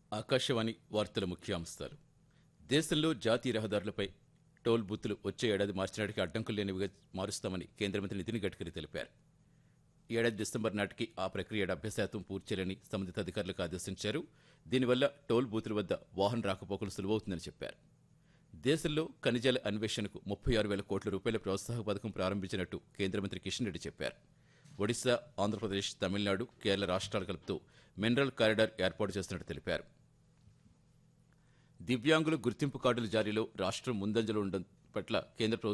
ఆకాశవాణి వార్తల ముఖ్యాంశాలు దేశంలో జాతీయ రహదారులపై టోల్ బూత్లు వచ్చే ఏడాది మార్చి నాటికి అడ్డంకులు లేనివిగా మారుస్తామని కేంద్ర మంత్రి నితిన్ గడ్కరీ తెలిపారు ఈ ఏడాది డిసెంబర్ నాటికి ఆ ప్రక్రియ డెబ్బై శాతం పూర్తి చేయాలని సంబంధిత అధికారులకు ఆదేశించారు దీనివల్ల టోల్ బూతుల వద్ద వాహన రాకపోకలు సులువవుతుందని చెప్పారు దేశంలో ఖనిజాల అన్వేషణకు ముప్పై ఆరు వేల కోట్ల రూపాయల ప్రోత్సాహక పథకం ప్రారంభించినట్టు కేంద్ర మంత్రి కిషన్ రెడ్డి చెప్పారు ఒడిశా ఆంధ్రప్రదేశ్ తమిళనాడు కేరళ రాష్ట్రాలు కలుపుతూ మినరల్ కారిడార్ ఏర్పాటు చేస్తున్నట్టు తెలిపారు దివ్యాంగుల గుర్తింపు కార్డుల జారీలో రాష్ట్రం ముందంజలో ఉండడం పట్ల కేంద్ర ప్రభుత్వం